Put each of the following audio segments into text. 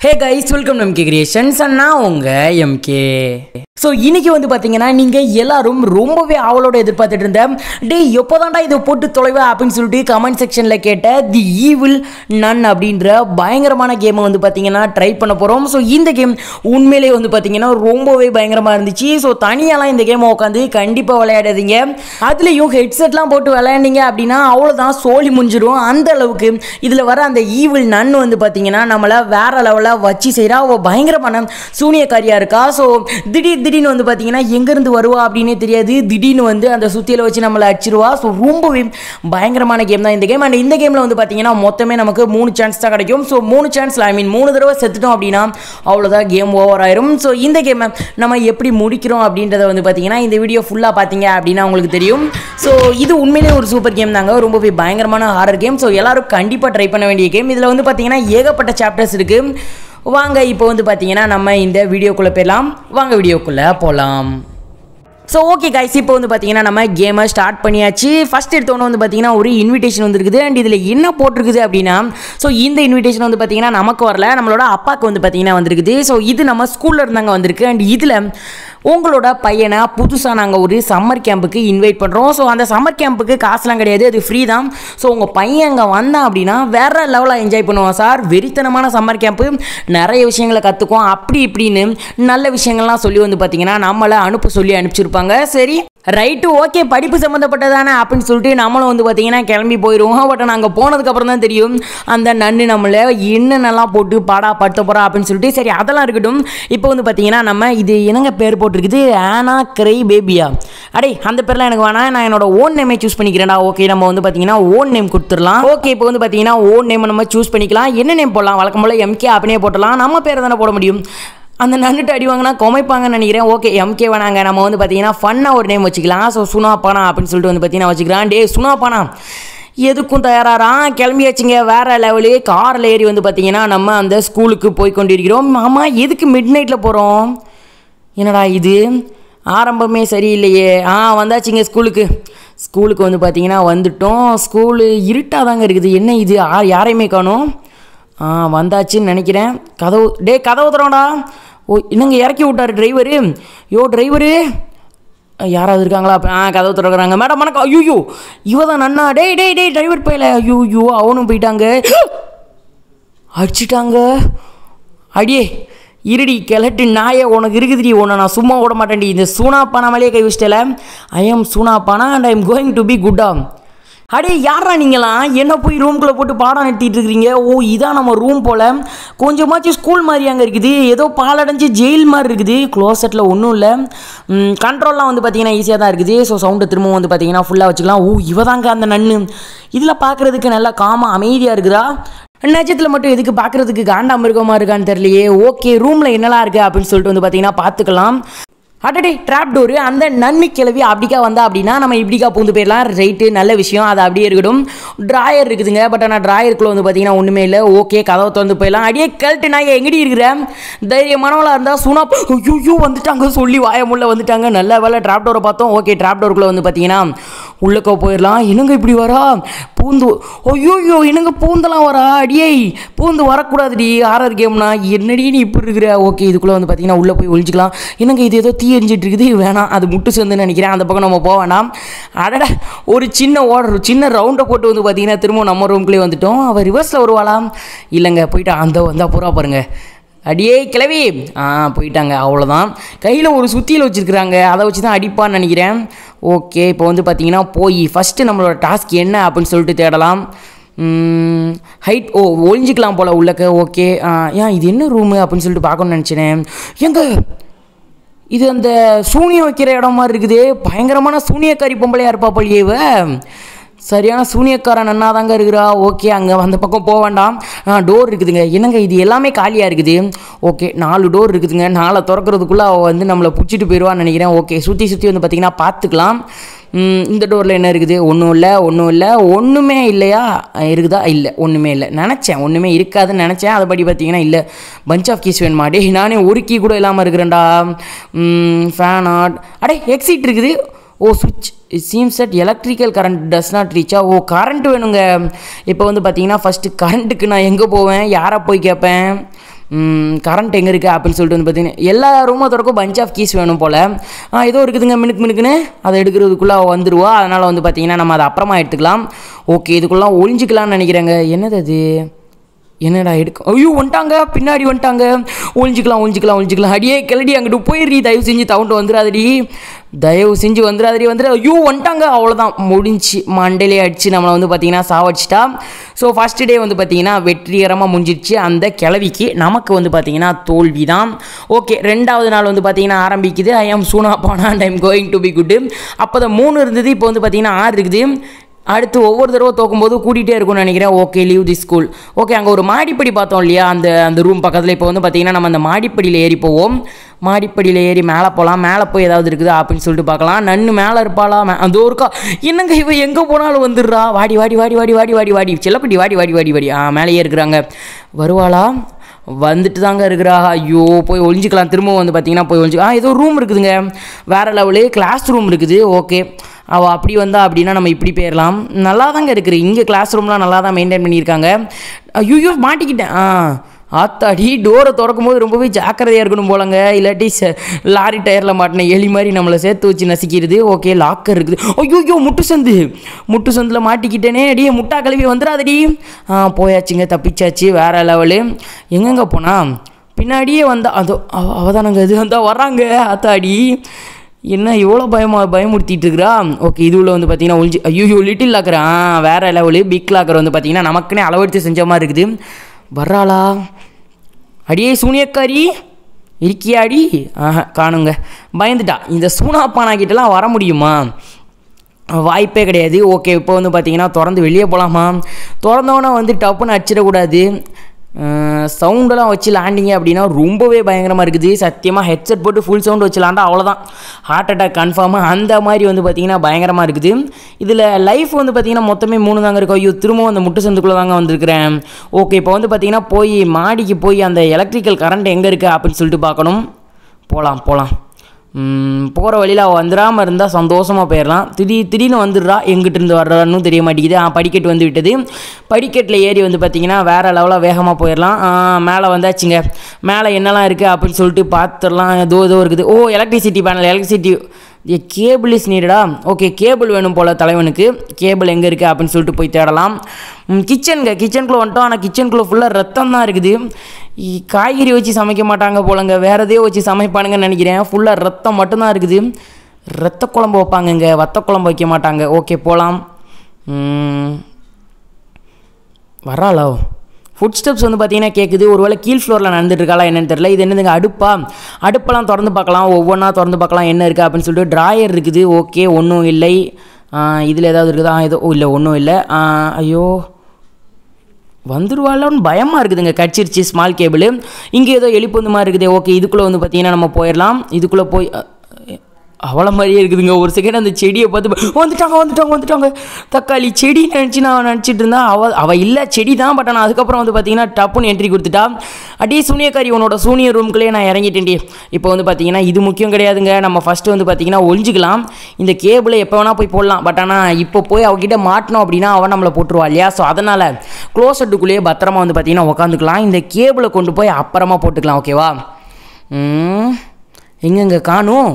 ஹே guys welcome MK Creations நான் உங்கள் MK so இன்னைக்கு வந்து பார்த்தீங்கன்னா நீங்கள் எல்லாரும் ரொம்பவே ஆவலோட எதிர்பார்த்துட்டு இருந்தேன் டேய் எப்போதான்டா இதை போட்டு தொலைவா அப்படின்னு சொல்லிட்டு கமெண்ட் செக்ஷனில் கேட்ட தி ஈவில் நன் அப்படின்ற பயங்கரமான கேமை வந்து பார்த்தீங்கன்னா ட்ரை பண்ண போகிறோம் ஸோ இந்த கேம் உண்மையிலேயே வந்து பார்த்தீங்கன்னா ரொம்பவே பயங்கரமாக இருந்துச்சு ஸோ தனியாலாம் இந்த கேமை உட்காந்து கண்டிப்பாக விளையாடாதீங்க அதுலேயும் ஹெட்செட்லாம் போட்டு விளையாண்டீங்க அப்படின்னா அவ்வளோதான் சோழி முடிஞ்சிடும் அந்த அளவுக்கு இதில் வர அந்த ஈவில் நன் வந்து பார்த்தீங்கன்னா நம்மளை வேற லெவலில் வச்சு செய்கிறா அவள் பயங்கரமான சூனியக்காரியாக இருக்கா ஸோ திடீர் திடீர்னு வந்து பார்த்தீங்கன்னா எங்கேருந்து வருவா அப்படின்னே தெரியாது திடீர்னு வந்து அந்த சுத்தியில் வச்சு நம்மளை அடிச்சிருவா ஸோ ரொம்பவே பயங்கரமான கேம் தான் இந்த கேம் அண்ட் இந்த கேமில் வந்து பார்த்தீங்கன்னா மொத்தமே நமக்கு மூணு சான்ஸ் தான் கிடைக்கும் ஸோ மூணு சான்ஸில் ஐ மீன் மூணு தடவை செத்துட்டோம் அப்படின்னா அவ்வளோதான் கேம் ஓவர் ஆயிரும் ஸோ இந்த கேமை நம்ம எப்படி முடிக்கிறோம் அப்படின்றத வந்து பார்த்தீங்கன்னா இந்த வீடியோ ஃபுல்லாக பார்த்தீங்க அப்படின்னா உங்களுக்கு தெரியும் ஸோ இது உண்மையிலேயே ஒரு சூப்பர் கேம் தாங்க ரொம்பவே பயங்கரமான ஹாரர் கேம் ஸோ எல்லாரும் கண்டிப்பாக ட்ரை பண்ண வேண்டிய கேம் இதில் வந்து பார்த்தீங்கன்னா ஏகப்பட்ட சாப்டர்ஸ் இருக்குது வாங்க இப்போ வந்து பார்த்தீங்கன்னா நம்ம இந்த வீடியோக்குள்ளே போயிடலாம் வாங்க வீடியோக்குள்ளே போகலாம் ஸோ ஓகே கைஸ் இப்போ வந்து பார்த்தீங்கன்னா நம்ம கேமை ஸ்டார்ட் பண்ணியாச்சு ஃபஸ்ட் எடுத்தோன்னே வந்து பார்த்தீங்கன்னா ஒரு இன்விடேஷன் வந்துருக்குது அண்ட் இதில் என்ன போட்டிருக்குது அப்படின்னா ஸோ இந்த இன்விடேஷன் வந்து பார்த்தீங்கன்னா நமக்கு வரல நம்மளோட அப்பாவுக்கு வந்து பார்த்தீங்கன்னா வந்திருக்குது ஸோ இது நம்ம ஸ்கூலில் இருந்தாங்க வந்திருக்கு அண்ட் இதில் உங்களோட பையனை புதுசாக நாங்கள் ஒரு சம்மர் கேம்புக்கு இன்வைட் பண்ணுறோம் ஸோ அந்த சம்மர் கேம்புக்கு காசுலாம் கிடையாது அது ஃப்ரீ தான் ஸோ உங்கள் பையன் அங்கே வந்தான் அப்படின்னா வேற லெவலாக என்ஜாய் பண்ணுவான் சார் வெறித்தனமான சம்மர் கேம்ப்பு நிறைய விஷயங்களை கற்றுக்குவோம் அப்படி இப்படின்னு நல்ல விஷயங்கள்லாம் சொல்லி வந்து பார்த்தீங்கன்னா நம்மளை அனுப்ப சொல்லி அனுப்பிச்சிருப்பாங்க சரி ரைட்டு ஓகே படிப்பு சம்மந்தப்பட்டதானே அப்படின்னு சொல்லிட்டு நம்மளும் வந்து பார்த்தீங்கன்னா கிளம்பி போயிடுவோம் பட் நாங்கள் போனதுக்கப்புறம் தான் தெரியும் அந்த நன்னு நம்மளை என்னென்னலாம் போட்டு பாடா படுத்த போகிறா அப்படின்னு சொல்லிட்டு சரி அதெல்லாம் இருக்கட்டும் இப்போ வந்து பார்த்தீங்கன்னா நம்ம இது என்னங்க பேர் போட்டிருக்குது ஆனா கிரை பேபியா அடே அந்த பேர்லாம் எனக்கு வேணாம் நான் என்னோட ஓன் நேமே சூஸ் பண்ணிக்கிறேன்டா ஓகே நம்ம வந்து பார்த்தீங்கன்னா ஓன் நேம் கொடுத்துடலாம் ஓகே இப்போ வந்து பார்த்தீங்கன்னா ஓன் நேம் நம்ம சூஸ் பண்ணிக்கலாம் என்ன நேம் போடலாம் வழக்கம் போல் எம்கே அப்படியே போட்டலாம் நம்ம பேரை தானே போட முடியும் அந்த நன்னுட்டு அடி வாங்கினா குமைப்பாங்கன்னு நினைக்கிறேன் ஓகே எம்கே வேணாங்க நம்ம வந்து பார்த்தீங்கன்னா ஃபன்னாக ஒரு நேம் வச்சுக்கலாம் ஸோ சுனாப்பானா அப்படின்னு சொல்லிட்டு வந்து பார்த்தீங்கன்னா வச்சுக்கலாம் டே சுனாப்பானா எதுக்கும் தயாராகிறான் கிளம்பியாச்சுங்க வேற லெவலு காரில் ஏறி வந்து பார்த்தீங்கன்னா நம்ம அந்த ஸ்கூலுக்கு போய் கொண்டிருக்கிறோம் ஆமாம் எதுக்கு மிட் நைட்டில் போகிறோம் என்னடா இது ஆரம்பமே சரியில்லையே ஆ வந்தாச்சுங்க ஸ்கூலுக்கு ஸ்கூலுக்கு வந்து பார்த்தீங்கன்னா வந்துட்டோம் ஸ்கூலு இருட்டாக தாங்க இருக்குது என்ன இது ஆ யாரையுமே காணும் ஆ வந்தாச்சுன்னு நினைக்கிறேன் கதவு டே கதவு தரோடா ஓ என்னங்க இறக்கி விட்டாரு டிரைவரு யோ டிரைவரு யாராவது இருக்காங்களா ஆ கதவு திறக்கிறாங்க மேடம் வணக்கம் ஐயோ இவ தான் நன்னா டேய் டேய் டேய் டிரைவர் போயில ஐயோ அவனும் போயிட்டாங்க அடிச்சிட்டாங்க அடியே இருடி கிளட்டு நாயை உனக்கு இருக்குதுடி உன்னை நான் சும்மா விட மாட்டேன்டி இந்த சூனாப்பானா மேலேயே கை வச்சிட்டல I am Soonapaana and I am going to be குட்டா அடே யாரா நீங்களாம் என்ன போய் ரூம்குள்ளே போட்டு பாடம் நடத்திட்டு இருக்கிறீங்க ஓ இதான் நம்ம ரூம் போல் கொஞ்சமாச்சும் ஸ்கூல் மாதிரி அங்கே இருக்குது ஏதோ பாலடைஞ்சு ஜெயில் மாதிரி இருக்குது க்ளோசெட்டில் ஒன்றும் இல்லை கண்ட்ரோல்லாம் வந்து பார்த்தீங்கன்னா ஈஸியாக தான் இருக்குது ஸோ சவுண்டை திரும்பவும் வந்து பார்த்தீங்கன்னா ஃபுல்லாக வச்சுக்கலாம் ஓ இவதாங்க அந்த நன்னு இதில் பார்க்குறதுக்கு நல்லா காமாக அமைதியாக இருக்குதா நட்சத்தில் மட்டும் எதுக்கு பார்க்குறதுக்கு காண்டாமிருகமாக இருக்கான்னு தெரியலையே ஓகே ரூமில் என்னலாம் இருக்குது அப்படின்னு சொல்லிட்டு வந்து பார்த்தீங்கன்னா பார்த்துக்கலாம் அடடே ட்ராப் டோரு அந்த நன்மை கிளவி அப்படிக்கா வந்தா அப்படின்னா நம்ம இப்படிக்கா பூந்து போயிடலாம் ரைட்டு நல்ல விஷயம் அது அப்படியே இருக்கட்டும் ட்ராயர் இருக்குதுங்க பட் ஆனால் ட்ராயருக்குள்ளே வந்து பார்த்தீங்கன்னா ஒன்றுமே இல்லை ஓகே கதவை திறந்து போயிடலாம் அடியே கழட்டு நான் எங்கடி இருக்கிறேன் தைரியமானவளாக இருந்தால் சுனா ஐயோ வந்துட்டாங்க சொல்லி வாய முள்ள வந்துட்டாங்க நல்ல வேலை ட்ராப் டோரை பார்த்தோம் ஓகே ட்ராப் டோருக்குள்ளே வந்து பார்த்தீங்கன்னா உள்ளக்க போயிடலாம் என்னங்க இப்படி வரா பூந்து ஐயோயோ என்னங்க பூந்தெல்லாம் வரா அடியே பூந்து வரக்கூடாதுடி ஆர்ஆர் கேம்னா என்னடி நீ இப்படி இருக்கிற ஓகே இதுக்குள்ளே வந்து பார்த்தீங்கன்னா உள்ளே போய் ஒழிச்சிக்கலாம் என்னங்க இது ஏதோ தீ எரிஞ்சிட்டு இருக்குது வேணாம் அது முட்டு சேர்ந்துன்னு நினைக்கிறேன் அந்த பக்கம் நம்ம போக வேணாம் அடட ஒரு சின்ன ஓடர் சின்ன ரவுண்டை போட்டு வந்து பார்த்தீங்கன்னா திரும்ப நம்ம ரூம்குள்ளே வந்துட்டோம் அவள் ரிவர்ஸில் வருவாளா இல்லைங்க போயிட்டா அந்த வந்தா பூரா பாருங்க அடியே கிளவி ஆ போயிட்டாங்க அவ்வளோதான் கையில் ஒரு சுத்தியில் வச்சுருக்குறாங்க அதை வச்சு தான் அடிப்பான்னு நினைக்கிறேன் ஓகே இப்போ வந்து பார்த்தீங்கன்னா போய் ஃபஸ்ட்டு நம்மளோட டாஸ்க் என்ன அப்படின்னு சொல்லிட்டு தேடலாம் ஹைட் ஓ ஒழிஞ்சிக்கலாம் போல் உள்ளக்க ஓகே ஏன் இது என்ன ரூமு அப்படின்னு சொல்லிட்டு பார்க்கணும்னு நினச்சினேன் எங்க இது அந்த சூனியம் வைக்கிற இடம் மாதிரி இருக்குது பயங்கரமான சூனியக்காரி பொம்பளையாக இருப்பா போலியே இவ சரியான சூனியக்காரன் நன்னா தாங்க இருக்கிறா ஓகே அங்கே அந்த பக்கம் போக வேண்டாம் டோர் இருக்குதுங்க என்னங்க இது எல்லாமே காலியாக இருக்குது ஓகே நாலு டோர் இருக்குதுங்க நாளை திறக்கிறதுக்குள்ளே அவள் வந்து நம்மளை பிடிச்சிட்டு போயிடுவான்னு நினைக்கிறேன் ஓகே சுற்றி சுற்றி வந்து பார்த்திங்கன்னா பார்த்துக்கலாம் இந்த டோரில் என்ன இருக்குது ஒன்றும் இல்லை ஒன்றும் இல்லை ஒன்றுமே இல்லையா இருக்குதா இல்லை ஒன்றுமே இல்லை நினச்சேன் ஒன்றுமே இருக்காதுன்னு நினச்சேன் அதுபடி பார்த்தீங்கன்னா இல்லை பஞ்ச் ஆஃப் கீஸ் வேணுமா டே நானே ஒரு கீ கூட இல்லாமல் இருக்கிறேன்டா ஃபேன் ஆட் அடே எக்ஸிட் இருக்குது ஓ சுவிட்ச் seems that electrical current does not ரீச்சா ஓ கரண்ட் வேணுங்க இப்போ வந்து பார்த்தீங்கன்னா ஃபஸ்ட்டு கரண்ட்டுக்கு நான் எங்கே போவேன் யாரை போய் கேட்பேன் கரண்ட் எங்கே இருக்குது அப்படின்னு சொல்லிட்டு வந்து பார்த்தீங்கன்னா எல்லா ரூமை திறக்கும் பஞ்ச் ஆஃப் கீஸ் வேணும் போல் ஆ, ஏதோ இருக்குதுங்க மினுக்கு மினுக்குன்னு அதை எடுக்கிறதுக்குள்ளே அவள் வந்துடுவா அதனால் வந்து பார்த்தீங்கன்னா நம்ம அதை அப்புறமா எடுத்துக்கலாம் ஓகே இதுக்குள்ளலாம் ஒளிஞ்சிக்கலாம்னு நினைக்கிறேங்க என்னது அது என்னடா எடுக்க ஐயோ வந்துட்டாங்க பின்னாடி வந்துட்டாங்க ஒளிஞ்சிக்கலாம் ஒளிஞ்சிக்கலாம் ஒளிஞ்சிக்கலாம் அடியே கிளடி அங்கிட்டு போயிடுறி தயவு செஞ்சு தவுண்டு வந்துடாதடி தயவு செஞ்சு வந்துடாதடி வந்துடு ஐயோ வந்துட்டாங்க அவ்வளோதான் முடிஞ்சு மண்டையிலே அடிச்சு நம்மளை வந்து பார்த்தீங்கன்னா சாவடிச்சிட்டா ஸோ ஃபஸ்ட் டே வந்து பார்த்தீங்கன்னா வெற்றிகரமாக முடிஞ்சிருச்சு அந்த கிளவிக்கு நமக்கு வந்து பார்த்தீங்கன்னா தோல்வி தான் ஓகே ரெண்டாவது நாள் வந்து பார்த்தீங்கன்னா ஆரம்பிக்குது I am Soona Paana and I'm going to be good அப்போ தான் மூணு இருந்தது இப்போ வந்து பார்த்தீங்கன்னா ஆறு இருக்குது அடுத்து ஒவ்வொரு தடவை தோக்கும்போது கூட்டிகிட்டே இருக்கும்னு நினைக்கிறேன் okay leave the school okay அங்கே ஒரு மாடிப்படி பார்த்தோம் இல்லையா அந்த அந்த ரூம் பக்கத்தில் இப்போ வந்து பார்த்தீங்கன்னா நம்ம அந்த மாடிப்படியில் ஏறி போவோம் மாடிப்படியில் ஏறி மேலே போகலாம் மேலே போய் ஏதாவது இருக்குது அப்படின்னு சொல்லிட்டு பார்க்கலாம் நன்னு மேலே இருப்பாளா மே- அதோ இருக்கா என்னங்க இவ எங்கே போனாலும் வந்துடுறா வாடி வாடி வாடி வாடி வாடி வாடி வாடி செல்லப்பட்டி வாடி வாடி வாடி வாடி ஆ மேலேயே இருக்கிறாங்க வருவாளா வந்துட்டு தாங்க இருக்கிறா ஐயோ போய் ஒளிஞ்சிக்கலாம் திரும்ப வந்து பார்த்தீங்கன்னா போய் ஒளிஞ்சு ஆ ஏதோ ரூம் இருக்குதுங்க வேறு லெவலு கிளாஸ் ரூம் இருக்குது ஓகே அவள் அப்படி வந்தா அப்படின்னா நம்ம இப்படி போயிடலாம் நல்லா தாங்க இருக்குது இங்கே கிளாஸ் ரூம்லாம் நல்லா தான் மெயின்டைன் பண்ணியிருக்காங்க ஐயோ மாட்டிக்கிட்டேன் ஆ ஆத்தாடி டோரை திறக்கும் போது ரொம்பவே ஜாக்கிரதையாக இருக்கணும் போலங்க இல்லாட்டி ச- லாரி டயரில் மாட்டின எலி மாதிரி நம்மளை சேர்த்து வச்சு நசிக்கிறது ஓகே லாக்கர் இருக்குது ஐயோ ஐயோ முட்டு சந்து முட்டு சந்தில் மாட்டிக்கிட்டேனே அடியே முட்டா கழுவி வந்துடாதடி ஆ போயாச்சுங்க தப்பிச்சாச்சு வேற லெவலு எங்கெங்க போனா பின்னாடியே வந்தா அதோ அவ அவதானங்க இது வந்தா வர்றாங்க ஆத்தாடி என்ன எவ்வளோ பயமா பயமுறுத்திட்டு இருக்கிறா ஓகே இது உள்ள வந்து பார்த்தீங்கன்னா ஒழிஞ்சு ஐயோ லிட்டில் லாக்கர் ஆ வேற லெவலு பிக் லாக்கர் வந்து பார்த்தீங்கன்னா நமக்குன்னே அளவெடுத்து செஞ்ச மாதிரி இருக்குது வர்றாளா அடியே சூனியக்காரி இருக்கியாடி ஆஹா காணுங்க பயந்துட்டா இந்த சூனாப்பானா கிட்டலாம் வர முடியுமா வாய்ப்பே கிடையாது ஓகே இப்போ வந்து பார்த்தீங்கன்னா திறந்து வெளியே போகலாமா திறந்தவொன்னே வந்து டப்புன்னு அடிச்சிடக்கூடாது சவுண்டெல்லாம் வச்சு லேண்டிங்க அப்படின்னா ரொம்பவே பயங்கரமாக இருக்குது சத்தியமாக ஹெட்செட் போட்டு ஃபுல் சவுண்ட் வச்சு லாண்டா அவ்வளோதான் ஹார்ட் அட்டாக் கன்ஃபார்மாக அந்த மாதிரி வந்து பார்த்தீங்கன்னா பயங்கரமாக இருக்குது இதில் லைஃப் வந்து பார்த்தீங்கன்னா மொத்தமே மூணு தாங்க இருக்கும் ஐயோ திரும்பவும் அந்த முட்டு சந்துக்குள்ளே தாங்க வந்திருக்கிறேன் ஓகே இப்போ வந்து பார்த்தீங்கன்னா போய் மாடிக்கு போய் அந்த எலக்ட்ரிக்கல் கரண்ட் எங்கே இருக்குது அப்படின்னு சொல்லிட்டு பார்க்கணும் போகலாம் போகலாம் போகிற வழியில் அவள் வந்துடாமல் இருந்தால் சந்தோஷமாக போயிடலாம் திடீர் திடீர்னு வந்துடுறா எங்கிட்ட இருந்து வர்றான்னு தெரிய மாட்டேங்குது ஆ படிக்கட்டு வந்து விட்டது படிக்கட்டில் ஏறி வந்து பார்த்தீங்கன்னா வேறு லெவலாக வேகமாக போயிடலாம் ஆ, மேலே வந்தாச்சுங்க மேலே என்னெல்லாம் இருக்குது அப்படின்னு சொல்லிட்டு பார்த்துடலாம் ஏதோ ஏதோ இருக்குது oh electricity panel electricity cable is நீடடா ஓகே கேபிள் வேணும் போல் தலைவனுக்கு கேபிள் எங்கே இருக்குது அப்படின்னு சொல்லிட்டு போய் தேடலாம் கிச்சனுங்க கிச்சனுக்குள்ளே வந்துட்டோம் ஆனால் கிச்சனுக்குள்ளே ஃபுல்லாக ரத்தம் தான் இருக்குது இ- காய்கறி வச்சு சமைக்க மாட்டாங்க போலங்க வேறு எதையோ வச்சு சமைப்பானுங்கன்னு நினைக்கிறேன் ஃபுல்லாக ரத்தம் மட்டும்தான் இருக்குது ரத்த குழம்பு வைப்பாங்கங்க வத்த குழம்பு வைக்க மாட்டாங்க ஓகே போகலாம் வராளோ ஃபுட் ஸ்டெப்ஸ் வந்து பார்த்தீங்கன்னா கேட்குது ஒருவேளை கீழ் ஃப்ளோரில் நடந்துட்டு இருக்காளா என்னன்னு தெரியல இது என்னதுங்க அடுப்பா அடுப்பெல்லாம் திறந்து பார்க்கலாம் ஒவ்வொன்றா திறந்து பார்க்கலாம் என்ன இருக்குது அப்படின்னு சொல்லிட்டு ட்ராயர் இருக்குது ஓகே ஒன்றும் இல்லை இதில் ஏதாவது இருக்குதா ஏதோ இல்லை ஒன்றும் இல்லை ஆ, ஐயோ வந்துருவாளோன்னு பயமாக இருக்குதுங்க கடிச்சிருச்சு ஸ்மால் கேபிள் இங்கே ஏதோ எலிப்பந்து மாதிரி இருக்குது ஓகே இதுக்குள்ளே வந்து பார்த்தீங்கன்னா நம்ம போயிடலாம் இதுக்குள்ளே போய் அ, அவளை மாதிரியே இருக்குதுங்க ஒரு செகண்ட் அந்த செடியை பார்த்து ப- வந்துட்டாங்க வந்துட்டாங்க வந்துட்டாங்க தக்காளி செடி நினச்சி நான் நினச்சிட்டு இருந்தா அவ அவள் இல்லை செடி தான் பட் ஆனால் அதுக்கப்புறம் வந்து பார்த்தீங்கன்னா டப்புன்னு என்ட்ரி கொடுத்துட்டா அடியே சூனியக்காரி உன்னோட சூனியர் ரூம்குள்ளேயே நான் இறங்கிட்டேன்டி இப்போ வந்து பார்த்தீங்கன்னா இது முக்கியம் கிடையாதுங்க நம்ம ஃபஸ்ட்டு வந்து பார்த்தீங்கன்னா ஒழிஞ்சிக்கலாம் இந்த கேபிளை எப்போ வேணால் போய் போடலாம் பட் ஆனால் இப்போ போய் அவகிட்ட மாட்டினோம் அப்படின்னா அவன் நம்மளை போட்டுருவா இல்லையா ஸோ அதனால் க்ளோசட்டுக்குள்ளேயே பத்திரமா வந்து பார்த்தீங்கன்னா உட்காந்துக்கலாம் இந்த கேபிளை கொண்டு போய் அப்புறமா போட்டுக்கலாம் ஓகேவா ம், எங்கெங்க காணும்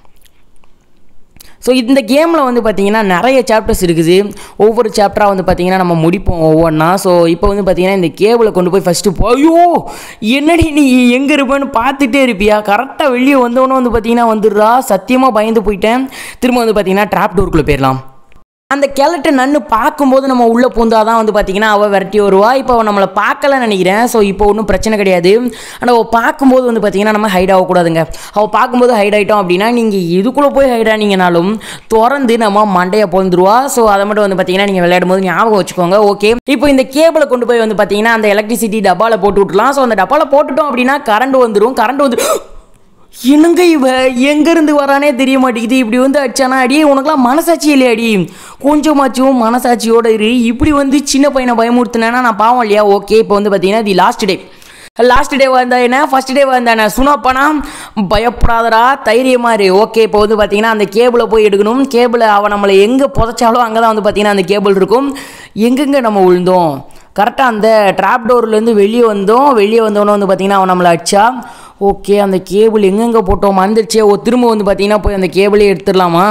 ஸோ இந்த கேமில் வந்து பார்த்தீங்கன்னா நிறைய சாப்டர்ஸ் இருக்குது ஒவ்வொரு சாப்டராக வந்து பார்த்தீங்கன்னா நம்ம முடிப்போம் ஒவ்வொன்றா ஸோ இப்போ வந்து பார்த்தீங்கன்னா இந்த கேபிளை கொண்டு போய் ஃபஸ்ட்டு போயோ என்னடி நீ எங்கே இருப்பேன்னு பார்த்துட்டே இருப்பியா கரெக்டாக வெளியே வந்தவொன்னே வந்து பார்த்தீங்கன்னா வந்துடுறா சத்தியமாக பயந்து போயிட்டேன் திரும்ப வந்து பார்த்தீங்கன்னா ட்ராப் டோருக்குள்ளே போயிடலாம் அந்த கிழட்டு நன்னு பார்க்கும்போது நம்ம உள்ளே பூந்தாதான் வந்து பார்த்தீங்கன்னா அவள் விரட்டி வருவா இப்போ அவள் நம்மளை பார்க்கலன்னு நினைக்கிறேன் ஸோ இப்போ ஒன்றும் பிரச்சனை கிடையாது ஆனால் அவள் பார்க்கும்போது வந்து பார்த்தீங்கன்னா நம்ம ஹைட் ஆகக்கூடாதுங்க அவள் பார்க்கும்போது ஹைட் ஆகிட்டோம் அப்படின்னா நீங்கள் இதுக்குள்ளே போய் ஹைட் ஆனீங்கனாலும் திறந்து நம்ம மண்டையை பொழுந்துருவா ஸோ அதை மட்டும் வந்து பார்த்தீங்கன்னா நீங்கள் விளையாடும் போது ஞாபகம் வச்சுக்கோங்க ஓகே இப்போ இந்த கேபிளை கொண்டு போய் வந்து பார்த்தீங்கன்னா அந்த எலக்ட்ரிசிட்டி டப்பாவில் போட்டு விட்றலாம் ஸோ அந்த டப்பாவில் போட்டுட்டோம் அப்படின்னா கரண்ட் வந்துடும் கரண்ட் வந்து என்னங்க இவ எங்கேருந்து வரானே தெரிய மாட்டேங்குது இப்படி வந்து அடிச்சானா அடியே உனக்குலாம் மனசாட்சி இல்லையா அடி கொஞ்சமாச்சும் மனசாட்சியோட இரு இப்படி வந்து சின்ன பையனை பயமுறுத்தினேன்னா நான் பாவம் இல்லையா ஓகே இப்போ வந்து பார்த்தீங்கன்னா the last day last day வந்தா என்ன ஃபர்ஸ்ட் டே வந்தானே சுனாப்பானா பயப்படாதடா தைரியமா இரு ஓகே இப்போ வந்து பார்த்தீங்கன்னா அந்த கேபிளை போய் எடுக்கணும் கேபிளை அவன் நம்மளை எங்கே புதைச்சாலும் அங்கே தான் வந்து பார்த்தீங்கன்னா அந்த கேபிள் இருக்கும் எங்கெங்கே நம்ம விழுந்தோம் கரெக்டாக அந்த ட்ராப் டோர்லேருந்து வெளியே வந்தோம் வெளியே வந்தோன்னே வந்து பார்த்தீங்கன்னா அவன் நம்மளை அடிச்சா ஓகே அந்த கேபிள் எங்கெங்கே போட்டோம் மறந்துடுச்சே ஓ திரும்ப வந்து பார்த்தீங்கன்னா போய் அந்த கேபிளே எடுத்துடலாமா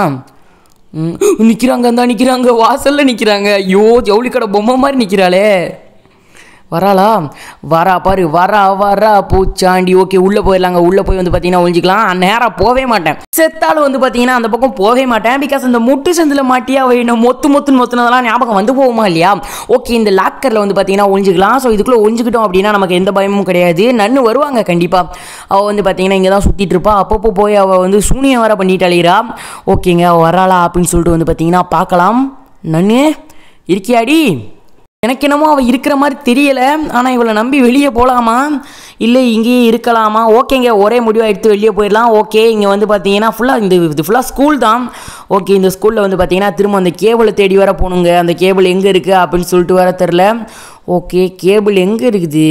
ம் நிற்கிறாங்க அந்த நிற்கிறாங்க வாசலில் நிற்கிறாங்க ஐயோ ஜவுளி கடை பொம்மை மாதிரி நிற்கிறாளே வராளா வரா பாரு வரா வரா பூச்சாண்டி ஓகே உள்ளே போயிடலாங்க உள்ளே போய் வந்து பார்த்தீங்கன்னா ஒழிஞ்சிக்கலாம் நேராக போகவே மாட்டேன் செத்தாலும் வந்து பார்த்தீங்கன்னா அந்த பக்கம் போகவே மாட்டேன் பிகாஸ் அந்த மொட்டு சந்தில் மாட்டியா வேணும் மொத்து மொத்துன்னு மொத்துனதெல்லாம் ஞாபகம் வந்து போகுமா இல்லையா ஓகே இந்த லாக்கரில் வந்து பார்த்தீங்கன்னா ஒழிஞ்சிக்கலாம் ஸோ இதுக்குள்ளே ஒழிஞ்சிக்கிட்டோம் அப்படின்னா நமக்கு எந்த பயமும் கிடையாது நன்னு வருவாங்க கண்டிப்பாக அவள் வந்து பார்த்தீங்கன்னா இங்கே தான் சுற்றிட்டு இருப்பா அப்பப்போ போய் அவள் வந்து சூனியம் வேற பண்ணிட்டு அழிகிறா ஓகேங்க அவ வராளா அப்படின்னு சொல்லிட்டு வந்து பார்த்தீங்கன்னா பார்க்கலாம் நன்னு இருக்கியாடி எனக்கு என்னமோ அவள் இருக்கிற மாதிரி தெரியலை ஆனால் இவளை நம்பி வெளியே போகலாமா இல்லை இங்கேயே இருக்கலாமா ஓகேங்க ஒரே முடிவாக எடுத்து வெளியே போயிடலாம் ஓகே இங்கே வந்து பார்த்தீங்கன்னா ஃபுல்லாக இந்த இது ஃபுல்லாக ஸ்கூல் தான் ஓகே இந்த ஸ்கூலில் வந்து பார்த்தீங்கன்னா திரும்ப அந்த கேபிளை தேடி வர போகணுங்க அந்த கேபிள் எங்கே இருக்குது அப்படின்னு சொல்லிட்டு வர தெரில ஓகே கேபிள் எங்கே இருக்குது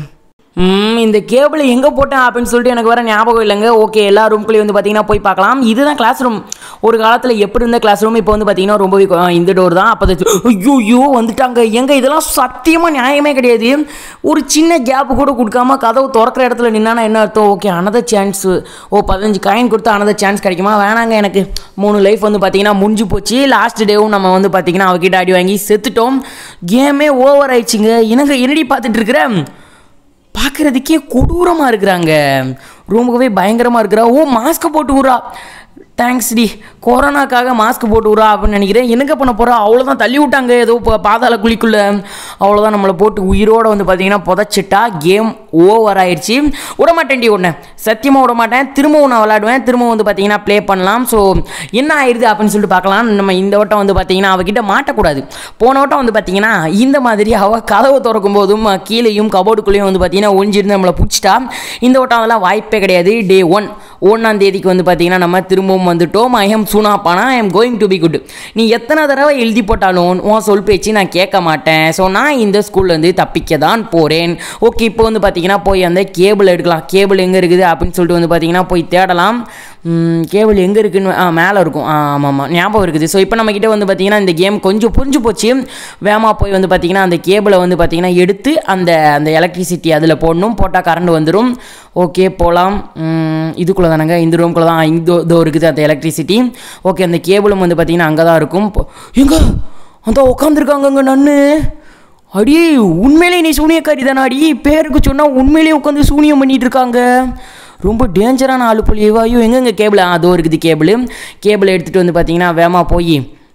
ம் இந்த கேபிளை எங்கே போட்டேன் அப்படின்னு சொல்லிட்டு எனக்கு வர ஞாபகம் இல்லைங்க ஓகே எல்லா ரூம்குள்ளேயும் வந்து பார்த்தீங்கன்னா போய் பார்க்கலாம் இதுதான் கிளாஸ் ரூம் ஒரு காலத்தில் எப்படி இருந்த கிளாஸ் ரூம் இப்போ வந்து பார்த்தீங்கன்னா ரொம்பவே கொ- ஆ, இந்த டோர் தான் அப்போ ஐயோ ஐயோ வந்துட்டாங்க எங்க இதெல்லாம் சத்தியமாக நியாயமே கிடையாது ஒரு சின்ன கேப் கூட கொடுக்காம கதவு திறக்கிற இடத்துல நின்னானா என்ன அர்த்தம் ஓகே அனதர் சான்ஸ் ஓ பதினஞ்சு காயின் கொடுத்தா அனதர் சான்ஸ் கிடைக்குமா வேணாங்க எனக்கு மூணு லைஃப் வந்து பார்த்தீங்கன்னா முடிஞ்சு போச்சு லாஸ்ட் டேவும் நம்ம வந்து பார்த்தீங்கன்னா அவகிட்ட அடி வாங்கி செத்துட்டோம் கேமே ஓவர் ஆயிடுச்சுங்க எனக்கு என்னடி பார்த்துட்டு இருக்கிறேன் பார்க்குறதுக்கே கொடூரமாக இருக்கிறாங்க ரொம்பவே பயங்கரமாக இருக்கிறா ஓ மாஸ்க்கை போட்டு விட்றா தேங்க்ஸ் டி கொரோனாக்காக மாஸ்க் போட்டு விட்றா அப்படின்னு நினைக்கிறேன் என்னங்க பண்ண போகிறா அவ்வளோதான் தள்ளி விட்டாங்க ஏதோ இப்போ பாதாள குழிக்குள்ள அவ்வளோதான் நம்மளை போட்டு உயிரோட வந்து பார்த்தீங்கன்னா புதைச்சிட்டா கேம் ஓவர் ஆயிடுச்சு விடமாட்டேன்டி ஒன்று சத்தியமாக விட மாட்டேன் திரும்பவும் நான் விளாடுவேன் திரும்பவும் வந்து பார்த்தீங்கன்னா ப்ளே பண்ணலாம் ஸோ என்ன ஆயிடுது அப்படின்னு சொல்லிட்டு பார்க்கலாம் நம்ம இந்த வட்டம் வந்து பார்த்தீங்கன்னா அவகிட்ட மாட்டக்கூடாது போன வட்டம் வந்து பார்த்தீங்கன்னா இந்த மாதிரி அவள் கதவை திறக்கும் போதும் கீழேயும் கபோர்டுக்குள்ளேயும் வந்து பார்த்தீங்கன்னா ஒழிஞ்சிருந்து நம்மளை பிடிச்சிட்டா இந்த வட்டம் அதெல்லாம் வாய்ப்பே கிடையாது டே ஒன் ஒன்றாம் தேதிக்கு வந்து பார்த்தீங்கன்னா நம்ம திரும்பவும் வந்துட்டோம் I am Soonapaana I am going to be good நீ எத்தனை தடவை எழுதி போட்டாலும் உன் சொல் பேச்சு நான் கேட்க மாட்டேன் ஸோ நான் இந்த ஸ்கூல்லேருந்து தப்பிக்க தான் போகிறேன் ஓகே இப்போ வந்து பார்த்தீங்கன்னா போய் அந்த கேபிள் எடுக்கலாம் கேபிள் எங்கே இருக்குது அப்படின்னு சொல்லிட்டு வந்து பார்த்தீங்கன்னா போய் தேடலாம் கேபிள் எங்கே இருக்குன்னு ஆ மேலே இருக்கும் ஆ ஆமாம் ஆமாம் ஞாபகம் இருக்குது ஸோ இப்போ நம்மக்கிட்ட வந்து பார்த்தீங்கன்னா இந்த கேம் கொஞ்சம் புரிஞ்சு போச்சு வேகமாக போய் வந்து பார்த்தீங்கன்னா அந்த கேபிளை வந்து பார்த்தீங்கன்னா எடுத்து அந்த அந்த எலக்ட்ரிசிட்டி அதில் போடணும் போட்டால் கரண்ட் வந்துடும் ஓகே போகலாம் இதுக்குள்ளே தானங்க இந்த ரூம்குள்ளே தான் இந்த இதோ இருக்குது அந்த எலக்ட்ரிசிட்டி ஓகே அந்த கேபிளும் வந்து பார்த்தீங்கன்னா அங்கே தான் இருக்கும் போ- எங்க அந்த உட்காந்துருக்காங்கங்க நன்னு அடி உண்மையிலேயே நீ சூனியக்காரி தானே அடி பேருக்கு சொன்னால் உண்மையிலேயே உட்காந்து சூனியம் பண்ணிட்டு இருக்காங்க ரொம்ப டேஞ்சரான ஆளு போலியவா ஐயோ எங்கெங்க கேபிள் அதோ இருக்குது கேபிள் கேபிள் எடுத்துகிட்டு வந்து பார்த்தீங்கன்னா வேகமாக போய்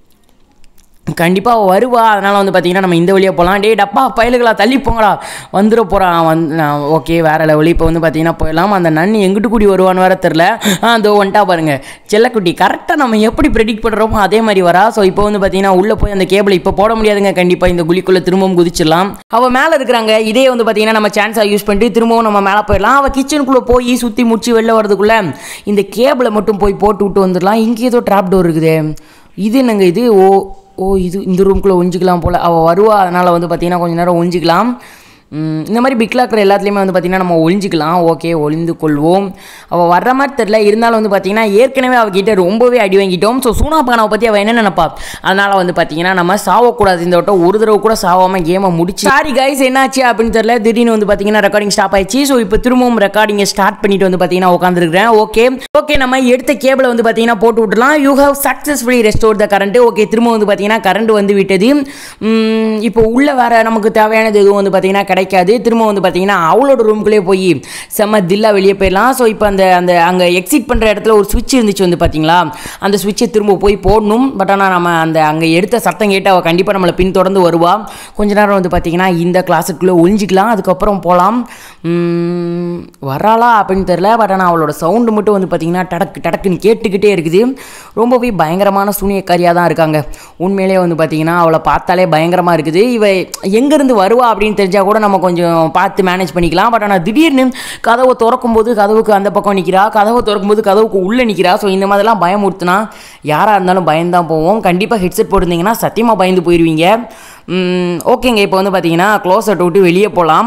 கண்டிப்பாக வருவா அதனால் வந்து பார்த்தீங்கன்னா நம்ம இந்த வழியாக போகலாம் டேய் டப்பா பயலுகளா தள்ளி போங்கடா வந்துட போகிறான் வந்து ஓகே வேறு லெவலு இப்போ வந்து பார்த்தீங்கன்னா போயிடலாம் அந்த நன்னு எங்கிட்டு கூடி வருவான்னு வேற தெரில ஆ அதோ வந்துட்டா பாருங்க செல்லக்குட்டி கரெக்டாக நம்ம எப்படி ப்ரெடிக்ட் பண்ணுறோமோ அதே மாதிரி வரா ஸோ இப்போ வந்து பார்த்தீங்கன்னா உள்ளே போய் அந்த கேபிளை இப்போ போட முடியாதுங்க கண்டிப்பாக இந்த குழிக்குள்ளே திரும்பவும் குதிச்சிடலாம் அவள் மேலே இருக்கிறாங்க இதே வந்து பார்த்தீங்கன்னா நம்ம சான்ஸாக யூஸ் பண்ணிட்டு திரும்பவும் நம்ம மேலே போயிடலாம் அவள் கிச்சனுக்குள்ளே போய் சுற்றி முடிச்சு வெளில வரதுக்குள்ளே இந்த கேபிளை மட்டும் போய் போட்டு விட்டு வந்துடலாம் இங்கே ஏதோ ட்ராப் டோர் இருக்குதே இது என்னங்க இது ஓ ஓ இது இந்த ரூம்குள்ளே ஒஞ்சிக்கலாம் போல் அவள் வருவா அதனால் வந்து பார்த்தீங்கன்னா கொஞ்ச நேரம் ஒஞ்சிக்கலாம் ம், இந்த மாதிரி பிக் லாக்கர் எல்லாத்துலேயுமே வந்து பார்த்திங்கன்னா நம்ம ஒளிஞ்சிக்கலாம் ஓகே ஒளிந்து கொள்வோம் அவள் வர்ற மாதிரி தெரில இருந்தாலும் வந்து பார்த்திங்கன்னா ஏற்கனவே அவகிட்ட ரொம்பவே அடி வாங்கிட்டோம் ஸோ சூனா பானாவை பற்றி அவள் என்ன நினைப்பா அதனால் வந்து பார்த்திங்கன்னா நம்ம சாவக்கூடாது இந்த வட்டம் ஒரு தடவை கூட சாவாமல் கேமை முடிச்சு சாரி கைஸ் என்னாச்சு அப்படின்னு தெரில திடீர்னு வந்து பார்த்திங்கன்னா ரெக்கார்டிங் ஸ்டாப் ஆயிடுச்சு ஸோ இப்போ திரும்பவும் ரெக்கார்டிங்கை ஸ்டார்ட் பண்ணிட்டு வந்து பார்த்திங்கன்னா உட்காந்துருக்கிறேன் ஓகே ஓகே நம்ம எடுத்த கேபிளை வந்து பார்த்தீங்கன்னா போட்டு விட்டுலாம் you have successfully restore the current okay திரும்ப வந்து பார்த்தீங்கன்னா கரண்ட் வந்து விட்டது உம், இப்போ உள்ள வேற நமக்கு தேவையானது எதுவும் வந்து பார்த்தீங்கன்னா கிடைக்காது திரும்ப வந்து பார்த்தீங்கன்னா அவளோட ரூம்குள்ளே போய் செம்ம தில்லா வெளியே போயிடலாம் ஸோ இப்போ அந்த அந்த அங்கே எக்ஸிட் பண்ணுற இடத்துல ஒரு சுவிட்ச் இருந்துச்சு வந்து பார்த்தீங்களா அந்த சுவிட்சை திரும்ப போய் போடணும் பட் ஆனால் நம்ம அந்த அங்கே எடுத்த சத்தம் கேட்டு அவள் கண்டிப்பாக நம்மளை பின்தொடர்ந்து வருவா கொஞ்ச நேரம் வந்து பார்த்தீங்கன்னா இந்த கிளாஸுக்குள்ளே ஒழிஞ்சிக்கலாம் அதுக்கப்புறம் போகலாம் உம், வராளா அப்படின்னு தெரில பட் ஆனால் அவளோட சவுண்டு மட்டும் வந்து பார்த்தீங்கன்னா டடக்கு டடக்குன்னு கேட்டுக்கிட்டே இருக்குது ரொம்பவே பயங்கரமான சூனியக்காரியாக தான் இருக்காங்க உண்மையிலேயே வந்து பார்த்தீங்கன்னா அவளை பார்த்தாலே பயங்கரமாக இருக்குது இவ எங்கேருந்து வருவா அப்படின்னு தெரிஞ்சால் கூட நம்ம கொஞ்சம் பார்த்து மேனேஜ் பண்ணிக்கலாம் பட் ஆனால் திடீர்னு கதவை திறக்கும் போது கதவுக்கு அந்த பக்கம் நிற்கிறா கதவை திறக்கும் போது கதவுக்கு உள்ளே நிற்கிறா ஸோ இந்த மாதிரிலாம் பயமுறுத்துனா யாராக இருந்தாலும் பயந்தான் போவோம் கண்டிப்பாக ஹெட்செட் போட்டிருந்தீங்கன்னா சத்தியமாக பயந்து போயிடுவீங்க ம், ஓகேங்க இப்போ வந்து பார்த்தீங்கன்னா க்ளோஸை விட்டு வெளியே போகலாம்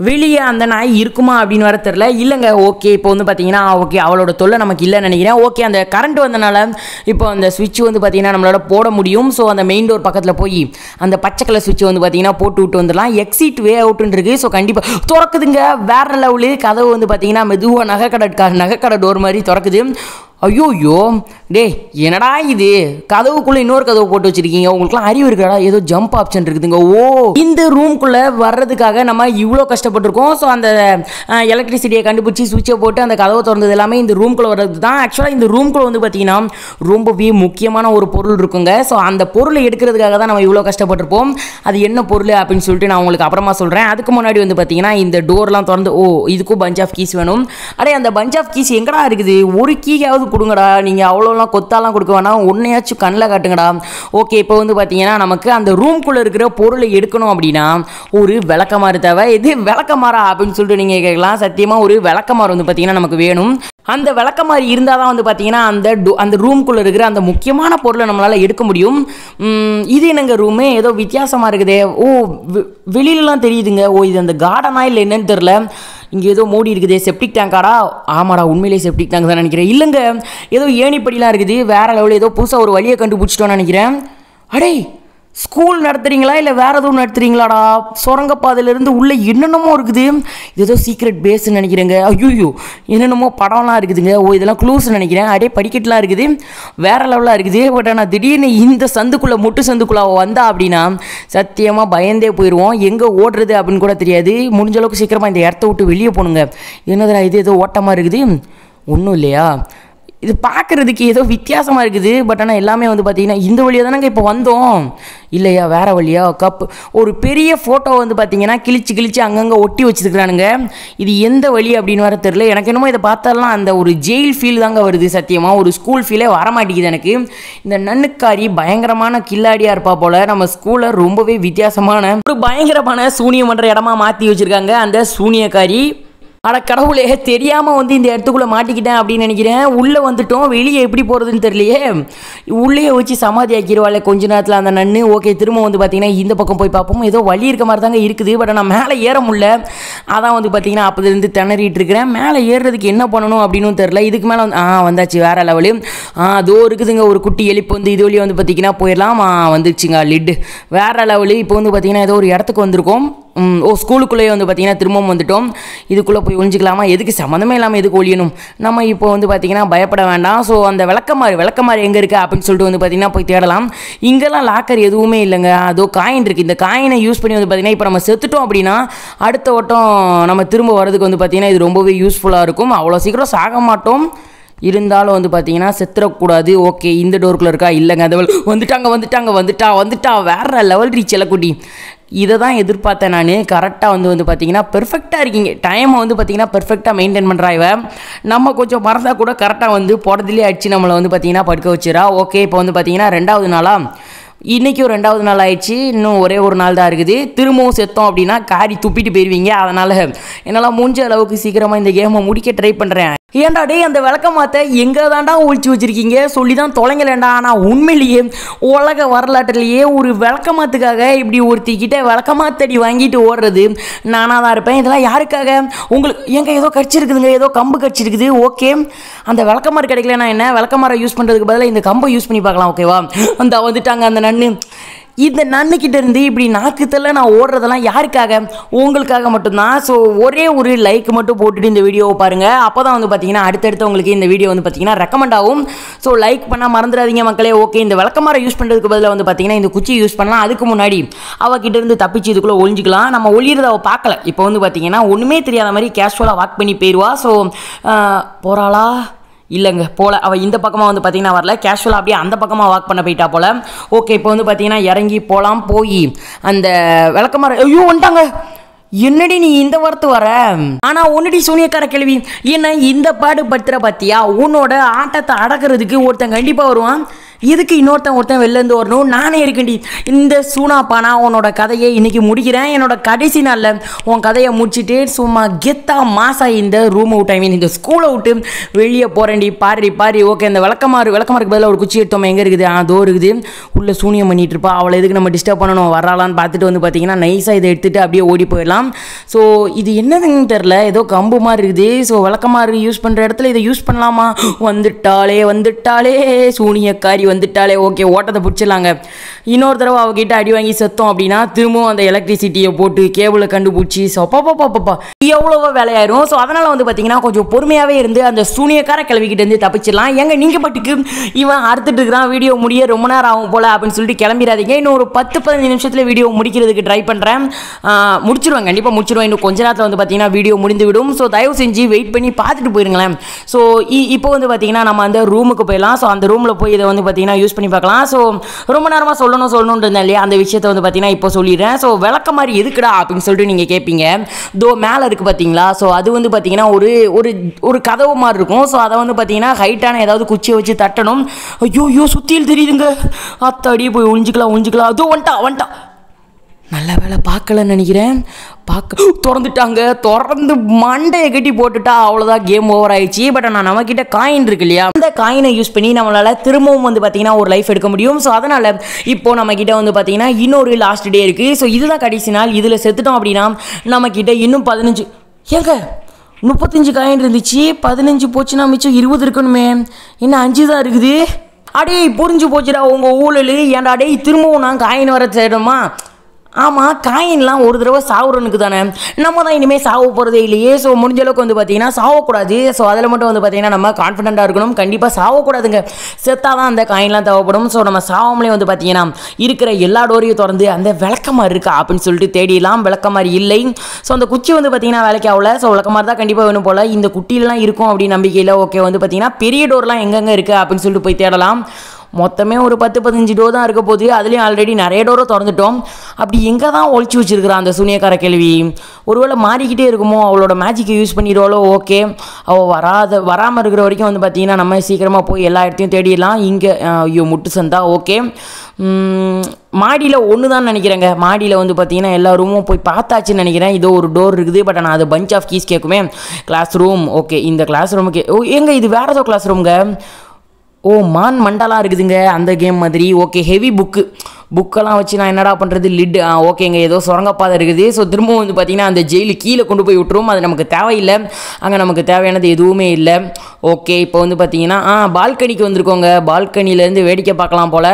வெளியே அந்த நாய் இருக்குமா அப்படின்னு வர தெரில இல்லைங்க ஓகே இப்போ வந்து பார்த்தீங்கன்னா ஓகே அவளோட தொல்லை நமக்கு இல்லைன்னு நினைக்கிறேன் ஓகே அந்த கரண்ட் வந்தனால இப்போ அந்த சுவிட்ச் வந்து பார்த்தீங்கன்னா நம்மளோட போட முடியும் ஸோ அந்த மெயின் டோர் பக்கத்தில் போய் அந்த பச்சை கலர் சுவிட்ச் வந்து பார்த்தீங்கன்னா போட்டு விட்டு வந்துடலாம் எக்ஸிட் வே அவுட்னு இருக்கு ஸோ கண்டிப்பாக திறக்குதுங்க வேற லெவலு கதவு வந்து பார்த்தீங்கன்னா மெதுவாக நகைக்கடை நகைக்கடை டோர் மாதிரி திறக்குது ஐயோயோ டேய் என்னடா இது கதவுக்குள்ள இன்னொரு கதவு போட்டு வச்சிருக்கீங்க உங்களுக்குலாம் அறிவு இருக்காடா ஏதோ ஜம்ப் ஆப்ஷன் இருக்குதுங்க ஓ இந்த ரூம்குள்ள வர்றதுக்காக நம்ம இவ்வளோ கஷ்டப்பட்டிருக்கோம் ஸோ அந்த எலக்ட்ரிசிட்டியை கண்டுபிடிச்சி சுவிட்சை போட்டு அந்த கதவை திறந்தது எல்லாமே இந்த ரூம்குள்ள வர்றது தான் ஆக்சுவலாக இந்த ரூம்குள்ள வந்து பார்த்தீங்கன்னா ரொம்பவே முக்கியமான ஒரு பொருள் இருக்குங்க ஸோ அந்த பொருளை எடுக்கிறதுக்காக தான் நம்ம இவ்வளோ கஷ்டப்பட்டிருப்போம் அது என்ன பொருள் அப்படின்னு சொல்லிட்டு நான் உங்களுக்கு அப்புறமா சொல்கிறேன் அதுக்கு முன்னாடி வந்து பார்த்தீங்கன்னா இந்த டோர்லாம் திறந்து ஓ இதுக்கும் பஞ்ச் ஆஃப் கீஸ் வேணும் அடே அந்த பஞ்ச் ஆஃப் கீஸ் எங்கடா இருக்குது ஒரு கீயாவது கொடுங்கடா நீங்கள் அவ்வளோலாம் கொத்தாலாம் கொடுக்க வேணாம் ஒன்றையாச்சும் கண்ணில் காட்டுங்கடா ஓகே இப்போ வந்து பார்த்தீங்கன்னா நமக்கு அந்த ரூம்குள்ளே இருக்கிற பொருளை எடுக்கணும் அப்படின்னா ஒரு விளக்கமாறு தேவை இது விளக்கமாறா அப்படின்னு சொல்லிட்டு நீங்கள் கேட்கலாம் சத்தியமாக ஒரு விளக்கமாறு வந்து பார்த்தீங்கன்னா நமக்கு வேணும் அந்த விளக்கமாறு இருந்தால் தான் வந்து பார்த்தீங்கன்னா அந்த டோ அந்த ரூம்குள்ளே இருக்கிற அந்த முக்கியமான பொருளை நம்மளால் எடுக்க முடியும் ம், இது என்னங்க ரூமு ஏதோ வித்தியாசமாக இருக்குதே ஓ வெ- வெளியிலலாம் தெரியுதுங்க ஓ இது அந்த கார்டனா இல்லை என்னன்னு தெரில இங்கே ஏதோ மூடி இருக்குதே செப்டிக் டேங்காடா ஆமாடா உண்மையிலேயே செப்டிக் டேங்க் தான் நினைக்கிறேன் இல்லைங்க ஏதோ ஏணிப்படிலாம் இருக்குது வேற லெவலில் ஏதோ புதுசாக ஒரு வழியை கண்டுபிடிச்சிட்டோன்னு நினைக்கிறேன் அடே ஸ்கூல் நடத்துறீங்களா இல்லை வேற எதுவும் நடத்துறீங்களாடா சுரங்கப்பாதையிலேருந்து உள்ள என்னென்னமோ இருக்குது இது ஏதோ சீக்ரெட் பேஸ்ன்னு நினைக்கிறேங்க ஐயோ என்னென்னமோ படம்லாம் இருக்குதுங்க ஓ இதெல்லாம் க்ளூஸ் நினைக்கிறேன் அடே படிக்கட்டுலாம் இருக்குது வேற லெவலாக இருக்குது பட் ஆனால் திடீர்னு இந்த சந்துக்குள்ளே முட்டு சந்துக்குள்ளே அவ வந்தா அப்படின்னா சத்தியமாக பயந்தே போயிடுவோம் எங்கே ஓடுறது அப்படின்னு கூட தெரியாது முடிஞ்ச அளவுக்கு சீக்கிரமாக இந்த இடத்த விட்டு வெளியே போகணுங்க என்னதுடா இது ஏதோ ஓட்டமாக இருக்குது ஒன்றும் இல்லையா இது பார்க்குறதுக்கு ஏதோ வித்தியாசமாக இருக்குது பட் ஆனால் எல்லாமே வந்து பார்த்தீங்கன்னா இந்த வழியாக தானங்க இப்போ வந்தோம் இல்லையா வேற வழியா கப் ஒரு பெரிய ஃபோட்டோ வந்து பார்த்தீங்கன்னா கிழிச்சு கிழிச்சு அங்கங்கே ஒட்டி வச்சுருக்குறானுங்க இது எந்த வழி அப்படின்னு வர தெரில எனக்கு என்னமோ இதை பார்த்தாலாம் அந்த ஒரு ஜெயில் ஃபீல் தாங்க வருது சத்தியமாக ஒரு ஸ்கூல் ஃபீலே வர மாட்டேங்குது எனக்கு இந்த நன்னுக்காரி பயங்கரமான கில்லாடியாக இருப்பா போல் நம்ம ஸ்கூலை ரொம்பவே வித்தியாசமான ஒரு பயங்கரமான சூனியம் பண்ணுற இடமா மாற்றி வச்சுருக்காங்க அந்த சூனியக்காரி அட கடவுளே தெரியாமல் வந்து இந்த இடத்துக்குள்ளே மாட்டிக்கிட்டேன் அப்படின்னு நினைக்கிறேன் உள்ளே வந்துட்டோம் வெளியே எப்படி போகிறதுன்னு தெரியலையே உள்ளேயே வச்சு சமாதி ஆக்கிடுவாள் கொஞ்ச நேரத்தில் அந்த நன்னு ஓகே திரும்ப வந்து பார்த்தீங்கன்னா இந்த பக்கம் போய் பார்ப்போம் ஏதோ வழி இருக்க மாதிரி தாங்க இருக்குது பட் நான் மேலே ஏற முடியல அதான் வந்து பார்த்தீங்கன்னா அப்போதுலேருந்து திணறிட்டு இருக்கிறேன் மேலே ஏறுறதுக்கு என்ன பண்ணணும் அப்படின்னு தெரில இதுக்கு மேலே வந்து ஆ வந்தாச்சு வேற லெவலு ஆ அதோ இருக்குதுங்க ஒரு குட்டி எலிப்பு வந்து இது வழியாக வந்து பார்த்தீங்கன்னா போயிடலாம் ஆ வந்துச்சுங்க லிட்டு வேற லெவலு இப்போ வந்து பார்த்தீங்கன்னா ஏதோ ஒரு இடத்துக்கு வந்திருக்கோம் ம், ஓ ஸ்கூலுக்குள்ளேயே வந்து பார்த்தீங்கன்னா திரும்பவும் வந்துட்டோம் இதுக்குள்ளே போய் ஒழிஞ்சிக்கலாமா எதுக்கு சம்மந்தமே இல்லாமல் எதுக்கு ஒழியணும் நம்ம இப்போ வந்து பார்த்தீங்கன்னா பயப்பட வேண்டாம் ஸோ அந்த விளக்கமாறு விளக்கமாறு எங்கே இருக்குது அப்படின்னு சொல்லிட்டு வந்து பார்த்தீங்கன்னா போய் தேடலாம் இங்கெல்லாம் லாக்கர் எதுவுமே இல்லைங்க அதோ காயின் இருக்குது இந்த காயினை யூஸ் பண்ணி வந்து பார்த்தீங்கன்னா இப்போ நம்ம செத்துட்டோம் அப்படின்னா அடுத்த வட்டம் நம்ம திரும்ப வரதுக்கு வந்து பார்த்தீங்கன்னா இது ரொம்பவே யூஸ்ஃபுல்லாக இருக்கும் அவ்வளோ சீக்கிரம் சாக மாட்டோம் இருந்தாலும் வந்து பார்த்தீங்கன்னா செத்துறக்கூடாது ஓகே இந்த டோருக்குள்ள இருக்கா இல்லைங்க அது வந்துட்டாங்க வந்துட்டாங்க வந்துட்டா வந்துட்டா வேற லெவல் ரீச் எல்லக்குட்டி இதை தான் எதிர்பார்த்தேன் நான் கரெக்டாக வந்து வந்து பார்த்தீங்கன்னா பெர்ஃபெக்டாக இருக்கீங்க டைமை வந்து பார்த்தீங்கன்னா பெர்ஃபெக்டாக மெயின்டைன் பண்ணுறா இவ நம்ம கொஞ்சம் மறந்தா கூட கரெக்டாக வந்து போடத்துலேயே அடிச்சு நம்மளை வந்து பார்த்தீங்கன்னா படுக்க வச்சிடா ஓகே இப்போ வந்து பார்த்தீங்கன்னா ரெண்டாவது நாளாக இன்றைக்கும் ரெண்டாவது நாள் ஆயிடுச்சு இன்னும் ஒரே ஒரு நாள் தான் இருக்குது திரும்பவும் செத்தோம் அப்படின்னா காரி துப்பிட்டு போயிடுவீங்க அதனால் என்னால் முடிஞ்ச அளவுக்கு சீக்கிரமாக இந்த கேமை முடிக்க ட்ரை பண்ணுறேன் ஏன்டா டேய் அந்த விளக்க மாத்த எங்கே தாண்டா ஒழிச்சு வச்சிருக்கீங்க சொல்லி தான் தொலைங்கலேண்டா ஆனால் உண்மையிலேயே உலக வரலாற்றுலேயே ஒரு விளக்கமாத்துக்காக இப்படி ஒருத்திக்கிட்ட விளக்கமாத்தடி வாங்கிட்டு ஓடுறது நானாக தான் இருப்பேன் இதெல்லாம் யாருக்காக உங்களுக்கு எங்க ஏதோ கடிச்சிருக்குதுங்க ஏதோ கம்பு கடிச்சிருக்குது ஓகே அந்த விளக்கமாறு கிடைக்கலனா என்ன விளக்கமாரை யூஸ் பண்ணுறதுக்கு பதிலாக இந்த கம்பை யூஸ் பண்ணி பார்க்கலாம் ஓகேவா அந்த வந்துட்டாங்க அந்த நன்னு இந்த நன்னுக்கிட்ட இருந்து இப்படி நாக்குத்தல நான் ஓடுறதெல்லாம் யாருக்காக உங்களுக்காக மட்டும்தான் ஸோ ஒரே ஒரு லைக் மட்டும் போட்டுட்டு இந்த வீடியோவை பாருங்கள் அப்போ தான் வந்து பார்த்தீங்கன்னா அடுத்தடுத்து உங்களுக்கு இந்த வீடியோ வந்து பார்த்தீங்கன்னா ரெக்கமெண்ட் ஆகும் ஸோ லைக் பண்ணால் மறந்துடாதீங்க மக்களே ஓகே இந்த விளக்கமாரை யூஸ் பண்ணுறதுக்கு பதிலாக வந்து பார்த்தீங்கன்னா இந்த குச்சி யூஸ் பண்ணலாம் அதுக்கு முன்னாடி அவகிட்ட இருந்து தப்பிச்சு இதுக்குள்ளே ஒழிஞ்சிக்கலாம் நம்ம ஒளியறத அவள் பார்க்கல இப்போ வந்து பார்த்தீங்கன்னா ஒன்றுமே தெரியாத மாதிரி கேஷுவலாக வாக் பண்ணி போயிடுவா ஸோ போகிறாளா இல்லைங்க போல அவள் இந்த பக்கமாக வந்து பார்த்தீங்கன்னா வரல கேஷுவலாக அப்படியே அந்த பக்கமாக வாக் பண்ண போயிட்டா போல ஓகே இப்போ வந்து பார்த்தீங்கன்னா இறங்கி போகலாம் போய் அந்த விளக்கமார ஐயோ வந்துட்டாங்க என்னடி நீ இந்த வாரத்து வர ஆனா ஒன்னடி சூனியக்கார கேள்வி என்ன இந்த பாடு படுத்துற பாத்தியா உன்னோட ஆட்டத்தை அடக்கிறதுக்கு ஒருத்தன் கண்டிப்பா வருவான் இதுக்கு இன்னொருத்தன் ஒருத்தன் வெளில இருந்து வரணும் நானே இருக்கேன்டி இந்த சூனாப்பானா உன்னோட கதையை இன்னைக்கு முடிக்கிறேன் என்னோட கடைசி நாளில் உன் கதையை முடிச்சுட்டு சும்மா கெத்தா மாசா இந்த ரூமை விட்டு ஐ மீன் இந்த ஸ்கூலை விட்டு வெளியே போகிறேன்டி பாரு பாரு ஓகே இந்த விளக்கமாறு விளக்கமாருக்கு பதிலாக ஒரு குச்சி எடுத்தோம் எங்கே இருக்குது ஆ தோ இருக்குது உள்ள சூனியம் பண்ணிட்டு இருப்பா அவளை எதுக்கு நம்ம டிஸ்டர்ப் பண்ணணும் வராளான்னு பார்த்துட்டு வந்து பார்த்தீங்கன்னா நைஸாக இதை எடுத்துட்டு அப்படியே ஓடி போயிடலாம் ஸோ இது என்னதுன்னு தெரில ஏதோ கம்பு மாதிரி இருக்குது ஸோ விளக்கமாறு யூஸ் பண்ணுற இடத்துல இதை யூஸ் பண்ணலாமா வந்துட்டாளே வந்துட்டாளே சூனியக்காரி வந்துட்டாளே ஓகே ஓட்டத்தை பிடிச்சிடலாங்க இன்னொரு தடவை அவகிட்ட அடி வாங்கி செத்தோம் அப்படின்னா திரும்பவும் அந்த எலக்ட்ரிசிட்டியை போட்டு கேபிளை கண்டுபிடிச்சி சப்பாப்பாப்பாப்பா எவ்வளவோ வேலையாயிரும் ஸோ அதனால் வந்து பார்த்தீங்கன்னா கொஞ்சம் பொறுமையாகவே இருந்து அந்த சூனியக்கார கிளவிக்கிட்ட இருந்து தப்பிச்சிடலாம் எங்க நீங்கள் பாட்டுக்கு இவன் அறுத்துட்டு இருக்கிறான் வீடியோ முடிய ரொம்ப நேரம் ஆகும் போல அப்படின்னு சொல்லிட்டு கிளம்பிடாதீங்க இன்னும் ஒரு பத்து பதினஞ்சு நிமிஷத்தில் வீடியோ முடிக்கிறதுக்கு ட்ரை பண்ணுறேன் முடிச்சிருவேன் கண்டிப்பாக முடிச்சிருவேன் இன்னும் கொஞ்ச நேரத்தில் வந்து பார்த்தீங்கன்னா வீடியோ முடிந்து விடும் ஸோ தயவு செஞ்சு வெயிட் பண்ணி பார்த்துட்டு போயிருங்களேன் ஸோ இப்போ வந்து பார்த்தீங்கன்னா நம்ம அந்த ரூமுக்கு போயிடலாம் ஸோ அந்த ரூமில் போய் இதை வந்து பார்த்தீங்கன்னா யூஸ் பண்ணி பார்க்கலாம் ஸோ ரொம்ப நேரமாக சொல்லணும் சொல்லணும்னு இருந்தேன் இல்லையா அந்த விஷயத்தை வந்து பார்த்தீங்கன்னா இப்போ சொல்லிடுறேன் ஸோ விளக்க மாதிரி எதுக்குடா அப்படின்னு சொல்லிட்டு நீங்கள் கேட்பீங்க தோ மேலே இருக்குது பார்த்தீங்களா ஸோ அது வந்து பார்த்தீங்கன்னா ஒரு ஒரு ஒரு கதவு மாதிரி இருக்கும் ஸோ அதை வந்து பார்த்தீங்கன்னா ஹைட்டான ஏதாவது குச்சியை வச்சு தட்டணும் ஐயோ ஐயோ சுத்தியில் தெரியுதுங்க அத்தாடியே போய் ஒழிஞ்சிக்கலாம் ஒழிஞ்சிக்கலாம் அதோ வந்துட்டா வந்துட்டா நல்ல வேலை பார்க்கலன்னு நினைக்கிறேன் பார்க்க திறந்துட்டாங்க திறந்து மண்டையை கட்டி போட்டுட்டா அவ்வளோதான் கேம் ஓவர் ஆயிடுச்சு பட் ஆனால் நம்மக்கிட்ட காயின் இருக்கு இல்லையா அந்த காயினை யூஸ் பண்ணி நம்மளால் திரும்பவும் வந்து பார்த்தீங்கன்னா ஒரு லைஃப் எடுக்க முடியும் ஸோ அதனால் இப்போ நம்மக்கிட்ட வந்து பார்த்தீங்கன்னா இன்னொரு லாஸ்ட் டே இருக்குது ஸோ இதுதான் கடைசி நாள் இதில் செத்துட்டோம் அப்படின்னா நம்மக்கிட்ட இன்னும் பதினஞ்சு ஏங்க முப்பத்தஞ்சு காயின் இருந்துச்சு பதினஞ்சு போச்சுன்னா மிச்சம் இருபது இருக்கணுமே இன்னும் அஞ்சு தான் இருக்குது அடே புரிஞ்சு போச்சுடா உங்கள் ஊழல் ஏன்டா டேய் திரும்பவும் நான் காயின் வர தேடணுமா ஆமாம் காயின்லாம் ஒரு தடவை சாவுறனுக்கு தானே நம்ம தான் இனிமேல் சாவ போகிறதே இல்லையே ஸோ முடிஞ்ச அளவுக்கு வந்து பார்த்தீங்கன்னா சாவக்கூடாது ஸோ அதில் மட்டும் வந்து பார்த்தீங்கன்னா நம்ம கான்ஃபிடென்ட்டாக இருக்கணும் கண்டிப்பாக சாவக்கூடாதுங்க செத்தாக தான் அந்த காயின்லாம் தேவைப்படும் ஸோ நம்ம சாவாமலே வந்து பார்த்தீங்கன்னா இருக்கிற எல்லா டோரையும் திறந்து அந்த விளக்கமாறு இருக்கா அப்படின்னு சொல்லிட்டு தேடிடலாம் விளக்கமாறு இல்லை ஸோ அந்த குச்சி வந்து பார்த்தீங்கன்னா வேலைக்கு ஆகல ஸோ விளக்கமாறு தான் கண்டிப்பாக வேணும் போல் இந்த குட்டியிலலாம் இருக்கும் அப்படின்னு நம்பிக்கையில் ஓகே வந்து பார்த்தீங்கன்னா பெரிய டோர்லாம் எங்கெங்கே இருக்குது அப்படின்னு சொல்லிட்டு போய் தேடலாம் மொத்தமே ஒரு பத்து பதினஞ்சு டோர் தான் இருக்க போகுது அதுலேயும் ஆல்ரெடி நிறைய டோரை திறந்துட்டோம் அப்படி எங்கே தான் ஒழிச்சு வச்சிருக்கிறான் அந்த சூனியக்கார கேள்வி ஒருவேளை மாறிக்கிட்டே இருக்குமோ அவளோட மேஜிக்கை யூஸ் பண்ணிடுவாளோ ஓகே அவள் வராத வராமல் இருக்கிற வரைக்கும் வந்து பார்த்தீங்கன்னா நம்ம சீக்கிரமாக போய் எல்லா இடத்தையும் தேடிடலாம் இங்கே ஐயோ முட்டு சந்தா ஓகே மாடியில் ஒன்று தான் நினைக்கிறேங்க மாடியில் வந்து பார்த்தீங்கன்னா எல்லா ரூமும் போய் பார்த்தாச்சுன்னு நினைக்கிறேன் இதோ ஒரு டோர் இருக்குது பட் ஆனால் அது பஞ்ச் ஆஃப் கீஸ் கேட்குமே கிளாஸ் ரூம் ஓகே இந்த கிளாஸ் ரூமுக்கு ஓ எங்க இது வேறு ஏதோ கிளாஸ் ரூம்ங்க ஓ மான் மண்டலா இருக்குதுங்க அந்த கேம் மாதிரி ஓகே ஹெவி புக்கு புக்கெல்லாம் வச்சு நான் என்னடா பண்ணுறது லிட் ஆ ஓகேங்க ஏதோ சுரங்கப்பாதை இருக்குது ஸோ திரும்பவும் வந்து பார்த்தீங்கன்னா அந்த ஜெயிலு கீழே கொண்டு போய் விட்டுரும் அது நமக்கு தேவையில்லை அங்கே நமக்கு தேவையானது எதுவுமே இல்லை ஓகே இப்போ வந்து பார்த்தீங்கன்னா ஆ பால்கனிக்கு வந்திருக்கோங்க பால்கனிலேருந்து வேடிக்கை பார்க்கலாம் போல்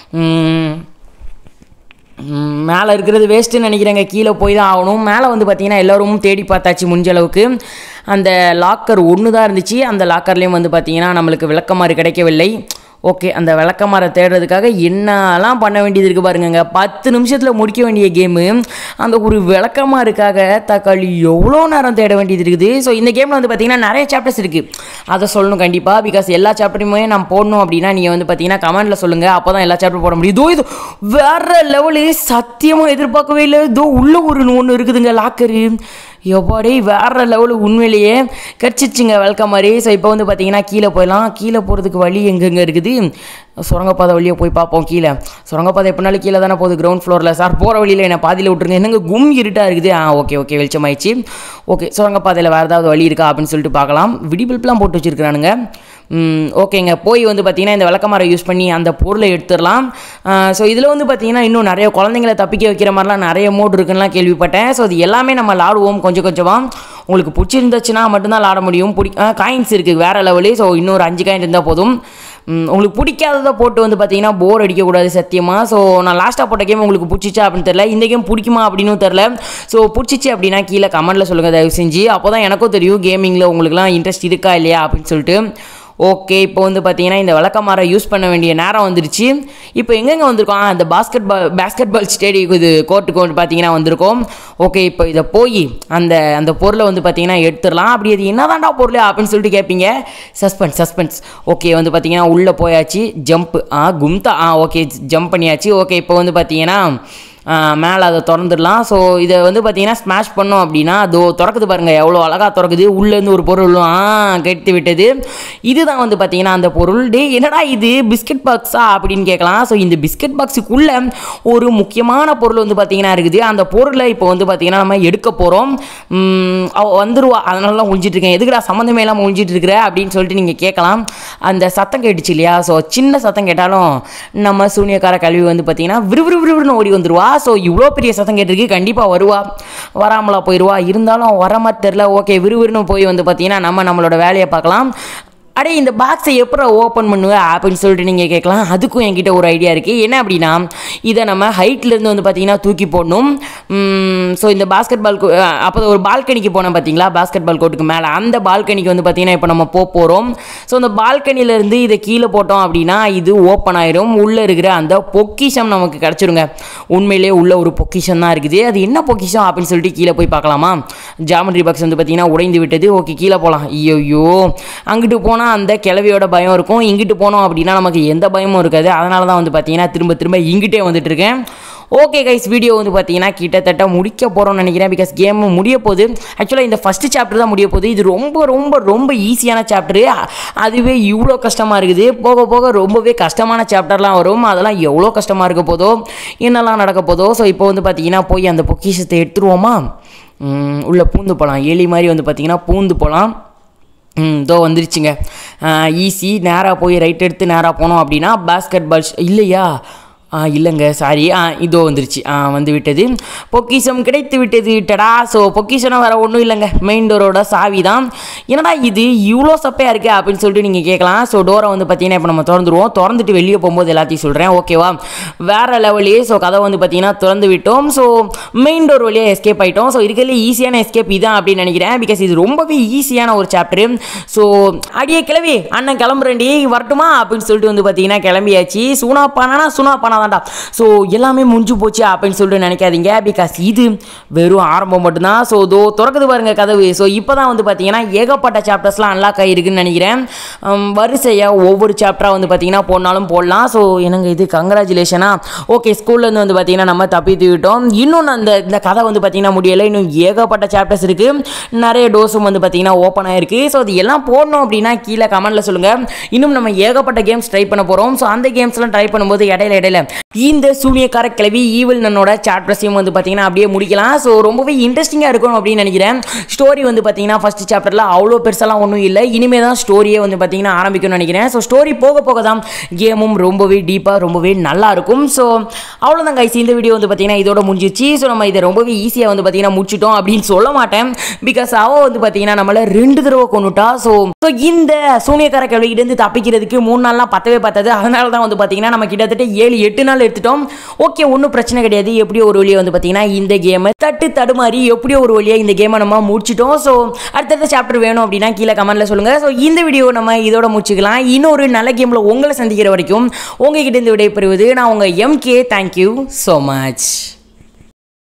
மேலே இருக்கிறது வேஸ்ட்டுன்னு நினைக்கிறேங்க கீழே போய் தான் ஆகணும் மேலே வந்து பார்த்தீங்கன்னா எல்லோரும் தேடி பார்த்தாச்சு முடிஞ்ச அளவுக்கு அந்த லாக்கர் ஒன்று தான் இருந்துச்சு அந்த லாக்கர்லேயும் வந்து பார்த்தீங்கன்னா நம்மளுக்கு விளக்கமாறு கிடைக்கவில்லை ஓகே அந்த விளக்கமாரை தேடுறதுக்காக என்னெல்லாம் பண்ண வேண்டியது இருக்குது பாருங்கங்க பத்து நிமிஷத்தில் முடிக்க வேண்டிய கேமு அந்த ஒரு விளக்கமாருக்காக தக்காளி எவ்வளோ நேரம் தேட வேண்டியது இருக்குது ஸோ இந்த கேமில் வந்து பார்த்தீங்கன்னா நிறைய சாப்டர்ஸ் இருக்குது அதை சொல்லணும் கண்டிப்பாக பிகாஸ் எல்லா சாப்டரையுமே நான் போடணும் அப்படின்னா நீங்கள் வந்து பார்த்தீங்கன்னா கமெண்ட்டில் சொல்லுங்கள் அப்போ தான் எல்லா சாப்டர் போட முடியும் இதோ இது வேற லெவலு சத்தியமாக எதிர்பார்க்கவே இல்லை இதோ உள்ள ஒரு ஒன்று இருக்குதுங்க லாக்கரு எப்பாடி வேற லெவலு உண்மையிலேயே கிடச்சிச்சுங்க வெல்கம் மாதிரி ஸோ இப்போ வந்து பார்த்தீங்கன்னா கீழே போயிடலாம் கீழே போகிறதுக்கு வழி எங்கெங்கே இருக்குது சுரங்கப்பாதை வழியாக போய் பார்ப்போம் கீழே சுரங்கப்பாதை எப்படினாலும் கீழே தானே போகுது கிரவுண்ட் ஃப்ளோரில் சார் போகிற வழியில் என்ன பாதியில் விட்டுருங்க என்னங்க கும் இருட்டாக இருக்குது ஆ ஓகே ஓகே வெளிச்சமாயிடுச்சு ஓகே சுரங்கப்பாதையில் வேறு ஏதாவது வழி இருக்கா அப்படின்னு சொல்லிட்டு பார்க்கலாம் விடிபிள்ப்லாம் போட்டு வச்சுருக்கிறானுங்க ஓகேங்க போய் வந்து பார்த்தீங்கன்னா இந்த விளக்கமாரை யூஸ் பண்ணி அந்த பொருளை எடுத்துடலாம் ஸோ இதில் வந்து பார்த்தீங்கன்னா இன்னும் நிறைய குழந்தைங்களை தப்பிக்க வைக்கிற மாதிரிலாம் நிறைய மோட் இருக்குன்னுலாம் கேள்விப்பட்டேன் ஸோ இது எல்லாமே நம்ம விளாடுவோம் கொஞ்சம் கொஞ்சமாக உங்களுக்கு பிடிச்சிருந்துச்சுன்னா மட்டும்தான் விளாட முடியும் பிடி காயின்ஸ் இருக்குது வேறு லெவலு ஸோ இன்னொரு அஞ்சு காயின் இருந்தால் போதும் உங்களுக்கு பிடிக்காததை போட்டு வந்து பார்த்தீங்கன்னா போர் அடிக்கக்கூடாது சத்தியமாக ஸோ நான் லாஸ்ட்டாக போட்ட கேம் உங்களுக்கு பிடிச்சிச்சா அப்படின்னு தெரில இந்த கேம் பிடிக்குமா அப்படின்னு தெரில ஸோ பிடிச்சிச்சு அப்படின்னா கீழே கமெண்ட்டில் சொல்லுங்கள் தயவு செஞ்சு அப்போ தான் எனக்கும் தெரியும் கேமிங்கில் உங்களுக்குலாம் இன்ட்ரெஸ்ட் இருக்கா இல்லையா அப்படின்னு சொல்லிட்டு ஓகே இப்போ வந்து பார்த்தீங்கன்னா இந்த விளக்கமாரை யூஸ் பண்ண வேண்டிய நேரம் வந்துருச்சு இப்போ எங்கெங்கே வந்திருக்கோம் அந்த basketball basketball stadium இது கோர்ட்டுக்கு வந்து பார்த்தீங்கன்னா வந்திருக்கோம் ஓகே இப்போ இதை போய் அந்த அந்த பொருளை வந்து பார்த்தீங்கன்னா எடுத்துடலாம் அப்படி அது என்னதான்டா பொருள் அப்படின்னு சொல்லிட்டு கேட்பீங்க சஸ்பென்ஸ் சஸ்பென்ஸ் ஓகே வந்து பார்த்தீங்கன்னா உள்ளே போயாச்சு ஜம்ப் ஆ கும்தா ஆ ஓகே ஜம்ப் பண்ணியாச்சு ஓகே இப்போ வந்து பார்த்தீங்கன்னா மேலே அதை திறந்துடலாம் ஸோ இதை வந்து பார்த்தீங்கன்னா ஸ்மாஷ் பண்ணோம் அப்படின்னா அதோ திறக்குது பாருங்கள் எவ்வளோ அழகாக திறக்குது உள்ளேருந்து ஒரு பொருள் ஆ கெடுத்து விட்டது இதுதான் வந்து பார்த்தீங்கன்னா அந்த பொருள் டே என்னடா இது பிஸ்கட் பாக்ஸா அப்படின்னு கேட்கலாம் ஸோ இந்த பிஸ்கட் பாக்ஸுக்குள்ளே ஒரு முக்கியமான பொருள் வந்து பார்த்தீங்கன்னா இருக்குது அந்த பொருளை இப்போ வந்து பார்த்தீங்கன்னா நம்ம எடுக்க போகிறோம் அவ வந்துருவா அதனால தான் ஒழிஞ்சிட்டு இருக்கேன் எதுக்குடா சம்மந்தமே இல்லாமல் ஒழிஞ்சிட்டு இருக்கிற அப்படின்னு சொல்லிட்டு நீங்கள் கேட்கலாம் அந்த சத்தம் கேட்டுச்சு இல்லையா ஸோ சின்ன சத்தம் கேட்டாலும் நம்ம சூனியக்கார கல்வி வந்து பார்த்தீங்கன்னா விறுவிறு விறுவிறுன்னு ஓடி வந்துருவா ஸோ இவ்வளோ பெரிய சத்தம் கேட்டிருக்கு கண்டிப்பாக வருவா வராமலா போயிடுவா இருந்தாலும் வர மாதிரி தெரில ஓகே விறுவிறுன்னு போய் வந்து பார்த்தீங்கன்னா நம்ம நம்மளோட வேலையை பார்க்கலாம் அடே இந்த பாக்ஸை எப்போ ஓப்பன் பண்ணுவ அப்படின்னு சொல்லிட்டு நீங்கள் கேட்கலாம் அதுக்கும் என்கிட்ட ஒரு ஐடியா இருக்குது என்ன அப்படின்னா இதை நம்ம ஹைட்லேருந்து வந்து பார்த்தீங்கன்னா தூக்கி போடணும் ஸோ இந்த பாஸ்கெட் பால் அப்போ ஒரு பால்கனிக்கு போனோம் பார்த்தீங்களா பாஸ்கெட் பால் கோர்ட்டுக்கு மேலே அந்த பால்கனிக்கு வந்து பார்த்தீங்கன்னா இப்போ நம்ம போக போகிறோம் ஸோ அந்த பால்கனிலேருந்து இதை கீழே போட்டோம் அப்படின்னா இது ஓப்பன் ஆயிரும் உள்ளே இருக்கிற அந்த பொக்கிஷம் நமக்கு கிடச்சிருங்க உண்மையிலே உள்ள ஒரு பொக்கிஷம் தான் இருக்குது அது என்ன பொக்கிஷம் அப்படின்னு சொல்லிட்டு கீழே போய் பார்க்கலாமா ஜாமெட்ரி பாக்ஸ் வந்து பார்த்தீங்கன்னா உடைந்து விட்டது ஓகே கீழே போகலாம் ஐயோ அங்கிட்டு போனால் அந்த கிளவியோட பயம் இருக்கும் இங்கிட்டு போனோம் அப்படின்னா நமக்கு எந்த பயமும் இருக்காது அதனால தான் வந்து பார்த்தீங்கன்னா திரும்ப திரும்ப இங்கிட்டே வந்துட்டு இருக்கேன் ஓகே கைஸ் வீடியோ வந்து பார்த்தீங்கன்னா கிட்டத்தட்ட முடிக்க போகிறோம்னு நினைக்கிறேன் பிகாஸ் கேம் முடிய போகுது ஆக்சுவலாக இந்த ஃபஸ்ட்டு சாப்டர் தான் முடிய போகுது இது ரொம்ப ரொம்ப ரொம்ப ஈஸியான சாப்டரு அதுவே இவ்வளோ கஷ்டமாக இருக்குது போக போக ரொம்பவே கஷ்டமான சாப்டர்லாம் வரும் அதெல்லாம் எவ்வளோ கஷ்டமாக இருக்க போதோ என்னெல்லாம் நடக்க போதோ ஸோ இப்போ வந்து பார்த்தீங்கன்னா போய் அந்த பொக்கிஷத்தை எடுத்துருவோமா உம், உள்ள பூந்து போகலாம் எலி மாதிரி வந்து பார்த்தீங்கன்னா பூந்து போகலாம் ம் இதோ வந்துருச்சுங்க ஈஸி நேராக போய் ரைட் எடுத்து நேராக போனோம் அப்படின்னா பாஸ்கெட் பால் இல்லையா ஆ இல்லைங்க சாரி ஆ இதோ வந்துருச்சு ஆ வந்து விட்டது பொக்கிஷம் கிடைத்து விட்டது டடா ஸோ பொக்கிஷனை வேறு ஒன்றும் இல்லைங்க மெயின் டோரோட சாவி தான் என்னடா இது இவ்வளோ சப்பையாக இருக்கே அப்படின்னு சொல்லிட்டு நீங்கள் கேட்கலாம் ஸோ டோரை வந்து பார்த்தீங்கன்னா இப்போ நம்ம திறந்துருவோம் திறந்துட்டு வெளியே போகும்போது எல்லாத்தையும் சொல்கிறேன் ஓகேவா வேறு லெவலே ஸோ கதை வந்து பார்த்தீங்கன்னா திறந்து விட்டோம் ஸோ மெயின் டோர் வழியாக எஸ்கேப் ஆகிட்டோம் ஸோ இருக்கிறதுல ஈஸியான எஸ்கேப் இதான் அப்படின்னு நினைக்கிறேன் பிகாஸ் இது ரொம்பவே ஈஸியான ஒரு சாப்டர் ஸோ அடியே கிளம்பி அண்ணன் கிளம்புறேன்டி வரட்டுமா அப்படின்னு சொல்லிட்டு வந்து பார்த்தீங்கன்னா கிளம்பியாச்சு சூனா பானா சூனா பானா தான்டா ஸோ எல்லாமே முடிஞ்சு போச்சு அப்படின்னு சொல்லிட்டு நினைக்காதீங்க பிகாஸ் இது வெறும் ஆரம்பம் மட்டும்தான் ஸோ தோ திறக்குது பாருங்க கதவு ஸோ இப்போ தான் வந்து பார்த்தீங்கன்னா ஏகப்பட்ட சாப்டர்ஸ்லாம் அன்லாக் ஆகிருக்குன்னு நினைக்கிறேன் உம், வரிசையாக ஒவ்வொரு சாப்டராக வந்து பார்த்தீங்கன்னா போனாலும் போடலாம் ஸோ எனக்கு இது கங்க்ராச்சுலேஷனா ஓகே ஸ்கூல்லேருந்து வந்து பார்த்தீங்கன்னா நம்ம தப்பித்து விட்டோம் இன்னொன்று அந்த இந்த கதை வந்து பார்த்தீங்கன்னா முடியலை இன்னும் ஏகப்பட்ட சாப்டர்ஸ் இருக்குது நிறைய டோஸும் வந்து பார்த்தீங்கன்னா ஓப்பன் ஆயிருக்கு ஸோ அது எல்லாம் போடணும் அப்படின்னா கீழே கமெண்ட்டில் சொல்லுங்கள் இன்னும் நம்ம ஏகப்பட்ட கேம்ஸ் ட்ரை பண்ண போகிறோம் ஸோ அந்த கேம்ஸ்லாம் ட்ரை பண்ணும்போது இடையில இடையில இந்த சூனியக்கார கிளவி ஈவில் நன்னோட சாப்டர்ஸையும் வந்து பார்த்தீங்கன்னா அப்படியே முடிக்கலாம் ஸோ ரொம்பவே இன்ட்ரெஸ்டிங்காக இருக்கும் அப்படின்னு நினைக்கிறேன் ஸ்டோரி வந்து பார்த்தீங்கன்னா ஃபர்ஸ்ட் சாப்டரில் அவ்வளோ பெருசெல்லாம் ஒன்றும் இல்லை இனிமே தான் ஸ்டோரியே வந்து பார்த்தீங்கன்னா ஆரம்பிக்கும்னு நினைக்கிறேன் ஸோ ஸ்டோரி போக போக தான் கேமும் ரொம்பவே டீப்பாக ரொம்பவே நல்லா இருக்கும் ஸோ அவ்வளோதான் கைஸ் இந்த வீடியோ வந்து பார்த்தீங்கன்னா இதோட முடிஞ்சிச்சு ஸோ நம்ம இதை ரொம்பவே ஈஸியாக வந்து பார்த்தீங்கன்னா முடிச்சிட்டோம் அப்படின்னு சொல்ல மாட்டேன் பிகாஸ் அவள் வந்து பார்த்தீங்கன்னா நம்மளை ரெண்டு தடவை கொண்டுட்டா ஸோ ஸோ இந்த சூனியக்கார கேள்விகிட்டேருந்து தப்பிக்கிறதுக்கு மூணு நாள்லாம் பத்தவே பத்தாது அதனால தான் வந்து பார்த்தீங்கன்னா நம்ம கிட்டத்தட்ட ஏழு எட்டு நாள் எடுத்துட்டோம் ஓகே ஒன்றும் பிரச்சனை கிடையாது எப்படியோ ஒரு வழியாக வந்து பார்த்தீங்கன்னா இந்த கேமை தட்டு தடுமாறி எப்படியோ ஒரு வழியாக இந்த கேமை நம்ம முடிச்சிட்டோம் ஸோ அடுத்தடுத்த சாப்டர் வேணும் அப்படின்னா கீழே கமெண்ட்ல சொல்லுங்க ஸோ இந்த வீடியோ நம்ம இதோட முடிச்சுக்கலாம் இன்னொரு நல்ல கேமில் உங்களை சந்திக்கிற வரைக்கும் உங்ககிட்ட இருந்து விடைபெறுவது நான் உங்கள் எம்கே தேங்க்யூ ஸோ மச்